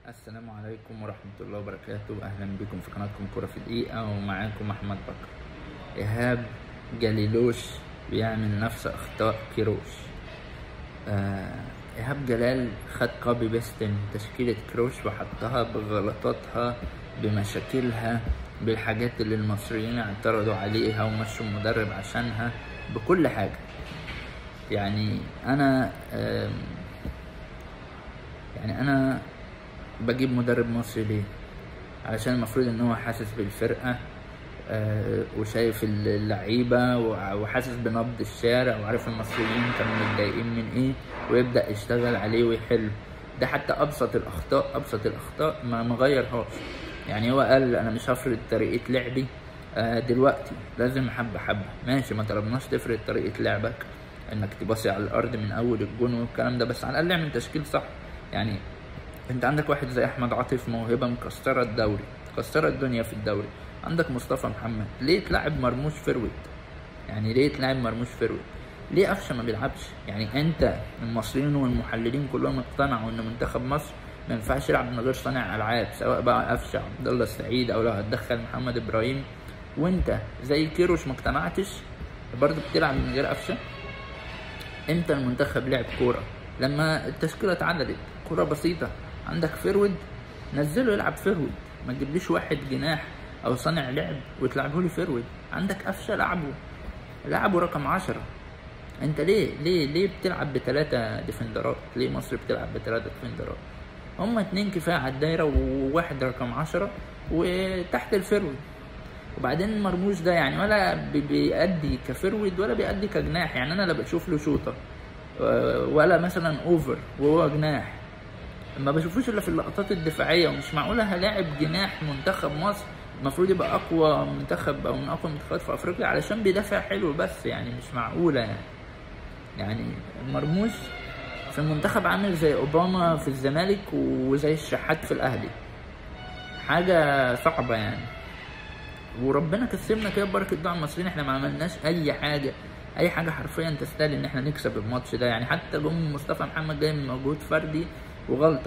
السلام عليكم ورحمة الله وبركاته أهلا بكم في قناتكم كرة في دقيقة ومعاكم أحمد بكر إيهاب جليلوش بيعمل نفس أخطاء كيروش آه إيهاب جلال خد كوبي بيست من تشكيلة كروش وحطها بغلطاتها بمشاكلها بالحاجات اللي المصريين اعترضوا عليها ومشوا المدرب عشانها بكل حاجة يعني أنا آم، يعني أنا بجيب مدرب مصري ليه علشان المفروض ان هو حاسس بالفرقه آه، وشايف اللعيبه وع- وحاسس بنبض الشارع وعارف المصريين كانوا متضايقين من ايه ويبدا يشتغل عليه ويحل ده حتى ابسط الاخطاء ابسط الاخطاء ما مغيرهاش يعني هو قال انا مش هفرض طريقه لعبي آه، دلوقتي لازم حبه حبه ماشي ما طلبناش تفرض طريقه لعبك انك تباصي على الارض من اول الجون والكلام ده بس على الاقل اعمل تشكيل صح يعني انت عندك واحد زي احمد عاطف موهبه مكسره الدوري مكسره الدنيا في الدوري عندك مصطفى محمد ليه تلعب مرموش فرويد يعني ليه تلعب مرموش فرويد ليه قفشه ما بيلعبش يعني انت المصريين والمحللين كلهم اقتنعوا ان منتخب مصر ما ينفعش يلعب من غير صانع العاب سواء بقى قفشه عبد الله السعيد او لو هتدخل محمد ابراهيم وانت زي كيروش ما اقتنعتش برضه بتلعب من غير قفشه امتى المنتخب لعب كوره لما التشكيله اتعدلت كوره بسيطه عندك فيرود نزله يلعب فيرود ما تجيبليش واحد جناح او صانع لعب وتلعبه لي فيرود عندك قفشه لعبه لعبه رقم عشرة انت ليه ليه ليه بتلعب بثلاثة ديفندرات ليه مصر بتلعب بثلاثة ديفندرات هما اتنين كفاية على الدايرة وواحد رقم عشرة وتحت الفيرود وبعدين مرموش ده يعني ولا بي- بيأدي كفيرود ولا بيأدي كجناح يعني انا لا بشوف له شوطه آه، ولا مثلا اوفر وهو جناح ما بشوفوش الا في اللقطات الدفاعيه ومش معقوله هلاعب جناح منتخب مصر المفروض يبقى اقوى منتخب او من اقوى المنتخبات في افريقيا علشان بيدافع حلو بس يعني مش معقوله يعني يعني مرموش في المنتخب عامل زي اوباما في الزمالك وزي الشحات في الاهلي حاجه صعبه يعني وربنا كسبنا كده ببركه دعاء المصريين احنا ما عملناش اي حاجه اي حاجه حرفيا تستاهل ان احنا نكسب الماتش ده يعني حتى جون مصطفى محمد جاي من مجهود فردي وغلطه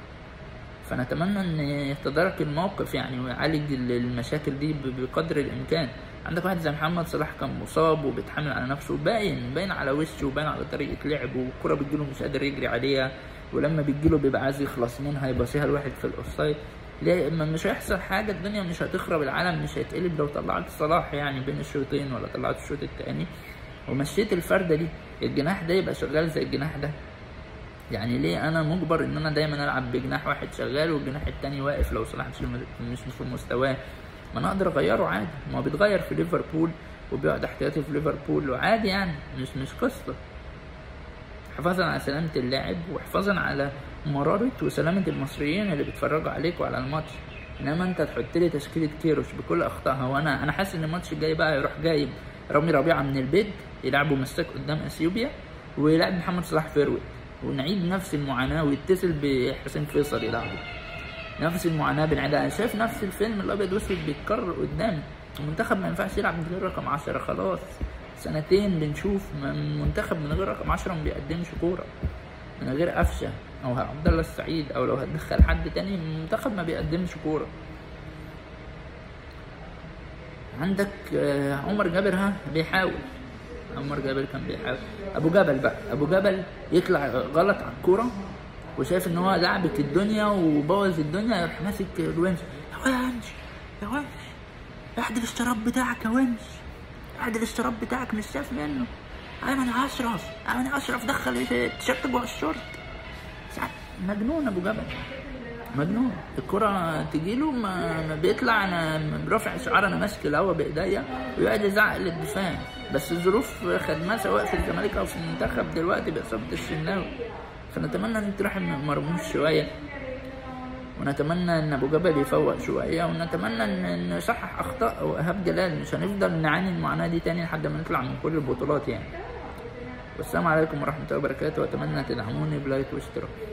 فنتمنى ان يتدارك الموقف يعني ويعالج ال- المشاكل دي ب- بقدر الامكان عندك واحد زي محمد صلاح كان مصاب وبيتحمل على نفسه باين باين على وشه وباين على طريقه لعبه والكره بتجيله مش قادر يجري عليها ولما بتجيله بيبقى عايز يخلص منها يبصيها لواحد في الاوفسايد ليه ما مش هيحصل حاجه الدنيا مش هتخرب العالم مش هيتقلب لو طلعت صلاح يعني بين الشوطين ولا طلعت الشوط التاني ومشيت الفرده دي الجناح ده يبقى شغال زي الجناح ده يعني ليه انا مجبر ان انا دايما العب بجناح واحد شغال والجناح التاني واقف لو صلاح مش مش مش في مستواه ما انا اقدر اغيره عادي ما هو بيتغير في ليفربول وبيقعد احتياطي في ليفربول وعادي يعني مش مش قصه حفاظا على سلامة اللاعب وحفاظا على مرارة وسلامة المصريين اللي بيتفرجوا عليك وعلى الماتش انما انت تحط لي تشكيلة كيروش بكل اخطائها وانا انا حاسس ان الماتش الجاي بقى يروح جايب رامي ربيعة من البيت يلعبوا مساك قدام اثيوبيا ويلعب محمد صلاح فيرويد ونعيد نفس المعاناة ويتصل بحسين فيصل يلعبه نفس المعاناة بنعيدها انا شايف نفس الفيلم الابيض واسود بيتكرر قدامي المنتخب ما ينفعش يلعب من غير رقم 10 خلاص سنتين بنشوف من- منتخب من غير رقم 10 ما بيقدمش كوره من غير قفشه او عبد الله السعيد او لو هتدخل حد تاني المنتخب ما بيقدمش كوره عندك آه، عمر جابر ها بيحاول عمر جابر كان بيحاول ابو جبل بقى ابو جبل يطلع غلط على الكوره وشايف ان هو لعبك الدنيا وبوظ الدنيا يروح ماسك الونش يا ونش يا ونش اعدل الشراب بتاعك يا ونش اعدل الشراب بتاعك مش شايف منه ايمن اشرف ايمن اشرف دخل التيشيرت جوه الشورت ساعات مجنون ابو جبل مجنون الكرة تجيله ما, ما بيطلع انا رافع شعار انا ماسك الهوا بايديا ويقعد يزعق للدفاع بس الظروف خدماه سواء في الزمالك او في المنتخب دلوقتي باصابة الشناوي فنتمنى ان تروح مرموش شوية ونتمنى ان ابو جبل يفوق شويه ونتمنى ان ان نصحح اخطاء وايهاب جلال مش هنفضل نعاني المعاناه دي تاني لحد ما نطلع من كل البطولات يعني والسلام عليكم ورحمه الله وبركاته واتمنى تدعموني بلايك واشتراك